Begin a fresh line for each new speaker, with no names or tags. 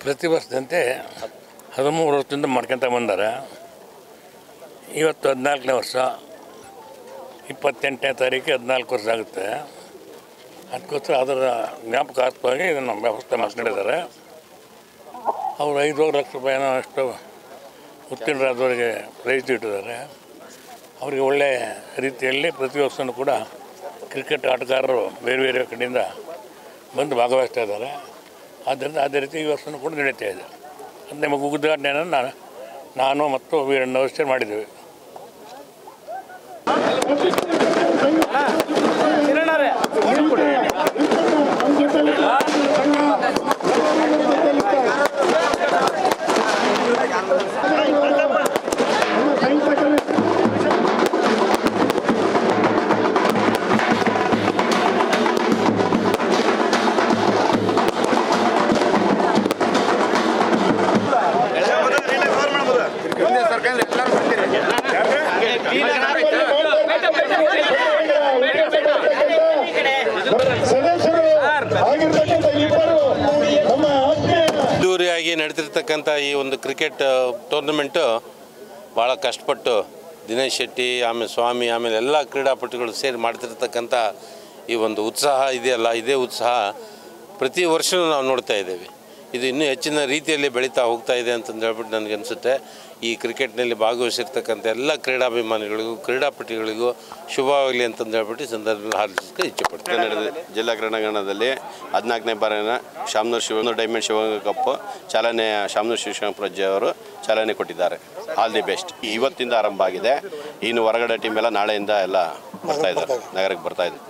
ಪ್ರತಿ ವರ್ಷದಂತೆ ಹದಿಮೂರು ವರ್ಷದಿಂದ ಮಾಡ್ಕೊತ ಬಂದಾರೆ ಇವತ್ತು ಹದಿನಾಲ್ಕನೇ ವರ್ಷ ಇಪ್ಪತ್ತೆಂಟನೇ ತಾರೀಕು ಹದಿನಾಲ್ಕು ವರ್ಷ ಆಗುತ್ತೆ ಅದಕ್ಕೋಸ್ಕರ ಅದರ ಜ್ಞಾಪಕಾರ್ಥವಾಗಿ ಇದನ್ನು ವ್ಯವಸ್ಥೆ ಮಾಡ್ಕೊಂಡಿದ್ದಾರೆ ಅವರು ಐದೂವರೆ ಲಕ್ಷ ರೂಪಾಯಿನೋ ಅಷ್ಟು ಉತ್ತೀರ್ಣರಾದವರಿಗೆ ಪ್ರೈಸ್ ಇಟ್ಟಿದ್ದಾರೆ ಅವರಿಗೆ ಒಳ್ಳೆಯ ರೀತಿಯಲ್ಲಿ ಪ್ರತಿ ವರ್ಷವೂ ಕೂಡ ಕ್ರಿಕೆಟ್ ಆಟಗಾರರು ಬೇರೆ ಬೇರೆ ಕಡೆಯಿಂದ ಬಂದು ಭಾಗವಹಿಸ್ತಾ ಇದ್ದಾರೆ ಆದ್ದರಿಂದ ಅದೇ ರೀತಿ ಈ ವರ್ಷವೂ ಕೂಡ ನಡೀತಾ ಇದೆ ಅದು ನಮಗೆ ಉದ್ಘಾಟನೆಯನ್ನು ನಾನು ನಾನು ಮತ್ತು ವೀರಣ್ಣ ವ್ಯವಸ್ಥೆ ಮಾಡಿದ್ದೇವೆ
ಸದಸ್ಯರು ಆಗಿರ್ತಕ್ಕಂಥ ಇಬ್ಬರು ನಮ್ಮ ಆತ್ಮೀಯ
ಅದ್ದೂರಿಯಾಗಿ ನಡೆದಿರ್ತಕ್ಕಂಥ ಈ ಒಂದು ಕ್ರಿಕೆಟ್ ಟೂರ್ನಮೆಂಟು ಭಾಳ ಕಷ್ಟಪಟ್ಟು ದಿನೇಶ್ ಶೆಟ್ಟಿ ಆಮೇಲೆ ಸ್ವಾಮಿ ಆಮೇಲೆ ಎಲ್ಲ ಕ್ರೀಡಾಪಟುಗಳು ಸೇರಿ ಮಾಡ್ತಿರ್ತಕ್ಕಂಥ ಈ ಒಂದು ಉತ್ಸಾಹ ಇದೆಯಲ್ಲ ಇದೇ ಉತ್ಸಾಹ ಪ್ರತಿ ವರ್ಷವೂ ನಾವು ನೋಡ್ತಾ ಇದ್ದೇವೆ ಇದು ಇನ್ನೂ ಹೆಚ್ಚಿನ ರೀತಿಯಲ್ಲಿ ಬೆಳೀತಾ ಹೋಗ್ತಾ ಇದೆ ಅಂತಂದು ಹೇಳ್ಬಿಟ್ಟು ನನಗನ್ಸುತ್ತೆ ಈ ಕ್ರಿಕೆಟ್ನಲ್ಲಿ ಭಾಗವಹಿಸಿರ್ತಕ್ಕಂಥ ಎಲ್ಲ ಕ್ರೀಡಾಭಿಮಾನಿಗಳಿಗೂ ಕ್ರೀಡಾಪಟುಗಳಿಗೂ ಶುಭವಾಗಲಿ ಅಂತಂದು ಹೇಳ್ಬಿಟ್ಟು ಈ ಸಂದರ್ಭದಲ್ಲಿ ಹಾರೈಸೋಕ್ಕೆ ಇಚ್ಛೆಪಡ್ತೀನಿ
ನಡೆದ ಜಿಲ್ಲಾ ಕ್ರೀಡಾಂಗಣದಲ್ಲಿ ಹದಿನಾಲ್ಕನೇ ಬಾರಿನ ಶಾಮನೂರು ಶಿವ ಡೈಮಂಡ್ ಶಿವಗಂಗಾ ಕಪ್ ಚಾಲನೆ ಶಾಮನೂರು ಶಿವಶಂಕರಜ್ಜಿ ಅವರು ಚಾಲನೆ ಕೊಟ್ಟಿದ್ದಾರೆ ಆಲ್ ದಿ ಬೆಸ್ಟ್ ಇವತ್ತಿಂದ ಆರಂಭ ಆಗಿದೆ ಇನ್ನು ಹೊರಗಡೆ ಟೀಮ್ ಎಲ್ಲ ನಾಳೆಯಿಂದ ಎಲ್ಲ ಬರ್ತಾ ಇದ್ದಾರೆ ನಗರಕ್ಕೆ ಬರ್ತಾ ಇದೆ